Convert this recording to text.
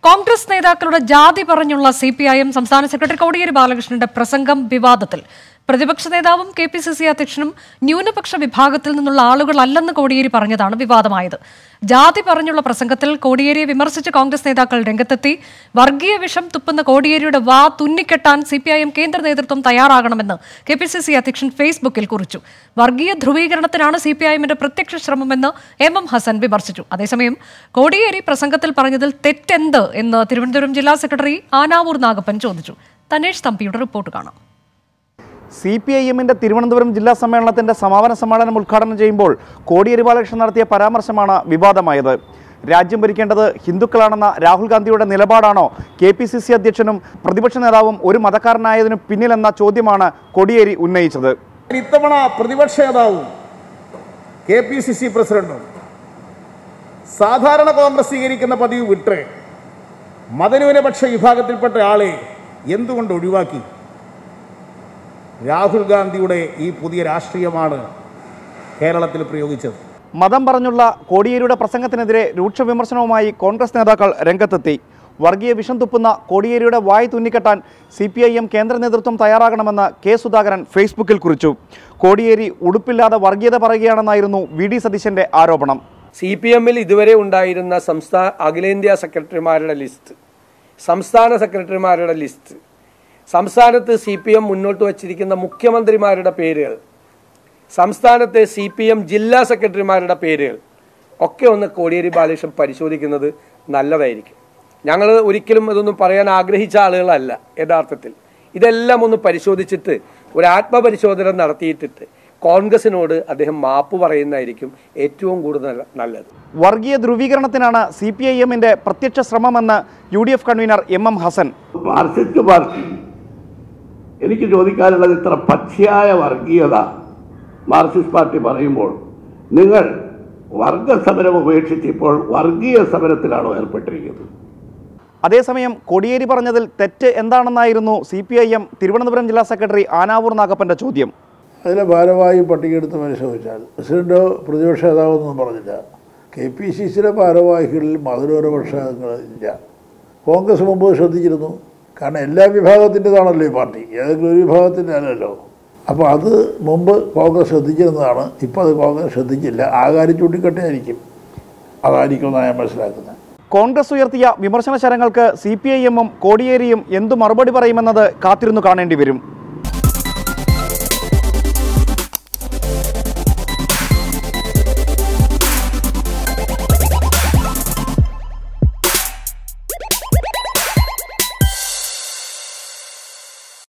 കോൺഗ്രസ് നേതാക്കളുടെ ജാതി പറഞ്ഞുള്ള സി പി ഐ എം സംസ്ഥാന സെക്രട്ടറി കോടിയേരി ബാലകൃഷ്ണന്റെ പ്രസംഗം വിവാദത്തിൽ പ്രതിപക്ഷ നേതാവും കെ പി സി സി അധ്യക്ഷനും ന്യൂനപക്ഷ വിഭാഗത്തിൽ നിന്നുള്ള ആളുകളല്ലെന്ന് കോടിയേരി പറഞ്ഞതാണ് വിവാദമായത് ജാതി പറഞ്ഞുള്ള പ്രസംഗത്തിൽ കോടിയേരിയെ വിമർശിച്ച് കോൺഗ്രസ് നേതാക്കൾ രംഗത്തെത്തി വർഗീയ വിഷം തുപ്പുന്ന കോടിയേരിയുടെ വാ തുന്നിക്കെട്ടാൻ സി പി ഐ എം കേന്ദ്ര നേതൃത്വം തയ്യാറാകണമെന്ന് കെ പി സി സി അധ്യക്ഷൻ ഫേസ്ബുക്കിൽ കുറിച്ചു വർഗീയ ധ്രുവീകരണത്തിനാണ് സി പി ഐ എമ്മിന്റെ പ്രത്യക്ഷ ശ്രമമെന്ന് എം എം ഹസൻ വിമർശിച്ചു അതേസമയം കോടിയേരി പ്രസംഗത്തിൽ പറഞ്ഞതിൽ തെറ്റെന്ത് എന്ന് തിരുവനന്തപുരം ജില്ലാ സെക്രട്ടറി ആനാവൂർ നാഗപ്പൻ ചോദിച്ചു തനേഷ് തമ്പിയുടെ റിപ്പോർട്ട് കാണാം സി പി ഐ എമ്മിൻ്റെ തിരുവനന്തപുരം ജില്ലാ സമ്മേളനത്തിൻ്റെ സമാപന സമ്മേളനം ഉദ്ഘാടനം ചെയ്യുമ്പോൾ കോടിയേരി ബാലകൃഷ്ണൻ നടത്തിയ പരാമർശമാണ് വിവാദമായത് രാജ്യം ഭരിക്കേണ്ടത് ഹിന്ദുക്കളാണെന്ന രാഹുൽ ഗാന്ധിയുടെ നിലപാടാണോ കെ പി സി സി അധ്യക്ഷനും പ്രതിപക്ഷ നേതാവും ഒരു മതക്കാരനായതിനു പിന്നിലെന്ന ചോദ്യമാണ് കോടിയേരി ഉന്നയിച്ചത് ഇത്തവണ പ്രതിപക്ഷ നേതാവും കെ പി സി സി പ്രസിഡന്റും സാധാരണ കോൺഗ്രസ് സ്വീകരിക്കുന്ന പതിവ് വിട്ട് മതന്യൂനപക്ഷ വിഭാഗത്തിൽപ്പെട്ട ആളെ എന്തുകൊണ്ട് ഒഴിവാക്കി രാഹുൽ ഗാന്ധിയുടെ ഈ പുതിയ രാഷ്ട്രീയമാണ് കേരളത്തിൽ പ്രയോഗിച്ചത് മതം പറഞ്ഞുള്ള കോടിയേരിയുടെ പ്രസംഗത്തിനെതിരെ രൂക്ഷ വിമർശനവുമായി കോൺഗ്രസ് നേതാക്കൾ രംഗത്തെത്തി വർഗീയ വിഷം തുപ്പുന്ന കോടിയേരിയുടെ വായ് തുന്നിക്കെട്ടാൻ സി പി ഐ എം കേന്ദ്ര നേതൃത്വം തയ്യാറാകണമെന്ന് കെ സുധാകരൻ ഫേസ്ബുക്കിൽ കുറിച്ചു കോടിയേരി ഉടുപ്പില്ലാതെ വർഗീയത പറയുകയാണെന്നായിരുന്നു വി ഡി സതീശന്റെ ആരോപണം സി പി എമ്മിൽ ഇതുവരെ ഉണ്ടായിരുന്ന സംസ്ഥാന അഖിലേന്ത്യാ സെക്രട്ടറിമാരുടെ ലിസ്റ്റ് സംസ്ഥാന സെക്രട്ടറിമാരുടെ ലിസ്റ്റ് സംസ്ഥാനത്ത് സി പി എം മുന്നോട്ട് വച്ചിരിക്കുന്ന മുഖ്യമന്ത്രിമാരുടെ പേരുകൾ സംസ്ഥാനത്തെ സി പി എം ജില്ലാ സെക്രട്ടറിമാരുടെ പേരുകൾ ഒക്കെ ഒന്ന് കോടിയേരി ബാലകൃഷ്ണൻ പരിശോധിക്കുന്നത് നല്ലതായിരിക്കും ഞങ്ങൾ ഒരിക്കലും ഇതൊന്നും പറയാൻ ആഗ്രഹിച്ച ആളുകളല്ല യഥാർത്ഥത്തിൽ ഇതെല്ലാം ഒന്ന് പരിശോധിച്ചിട്ട് ഒരു ആത്മപരിശോധന നടത്തിയിട്ടിട്ട് കോൺഗ്രസിനോട് അദ്ദേഹം മാപ്പ് പറയുന്നതായിരിക്കും ഏറ്റവും കൂടുതൽ നല്ലത് വർഗീയ ധ്രുവീകരണത്തിനാണ് സി പി ഐ എമ്മിന്റെ പ്രത്യക്ഷ ശ്രമമെന്ന് U D F convener M M Hassan Marxist party എനിക്ക് ചോദിക്കാനുള്ളത് ഇത്ര പച്ചയായ വർഗീയത മാർക്സിസ്റ്റ് പാർട്ടി പറയുമ്പോൾ നിങ്ങൾ വർഗസമരം ഉപേക്ഷിച്ച് ഇപ്പോൾ വർഗീയ സമരത്തിലാണോ ഏർപ്പെട്ടിരിക്കുന്നത് അതേസമയം കോടിയേരി പറഞ്ഞതിൽ തെറ്റ് എന്താണെന്നായിരുന്നു C P I M Thiruvananthapuram ജില്ലാ സെക്രട്ടറി ആനാവൂർ നാഗപ്പന്റെ ചോദ്യം അതിലെ ഭാരവാഹി പട്ടിക എടുത്ത് പരിശോധിച്ചാൽ പ്രസിഡന്റോ പ്രതിപക്ഷ നേതാവെന്നൊന്നും പറഞ്ഞില്ല കെ പി സി സിയുടെ ഭാരവാഹികളിൽ മധുരപക്ഷങ്ങളില്ല കോൺഗ്രസ് മുമ്പ് ശ്രദ്ധിച്ചിരുന്നു കാരണം എല്ലാ വിഭാഗത്തിൻ്റെതാണല്ലോ ഈ പാർട്ടി ഏതെങ്കിലും ഒരു വിഭാഗത്തിൻ്റെ അല്ലല്ലോ അപ്പോൾ അത് മുമ്പ് കോൺഗ്രസ് ശ്രദ്ധിച്ചിരുന്നതാണ് ഇപ്പോൾ അത് കോൺഗ്രസ് ശ്രദ്ധിച്ചില്ല ആ കാര്യം ചൂണ്ടിക്കെട്ടായിരിക്കും അതായിരിക്കും എന്നാണ് ഞാൻ മനസ്സിലാക്കുന്നത് കോൺഗ്രസ് ഉയർത്തിയ വിമർശന ശരങ്ങൾക്ക് സി പി ഐ എമ്മും കോടിയേരിയും എന്തു മറുപടി പറയുമെന്നത് കാത്തിരുന്നു കാണേണ്ടി വരും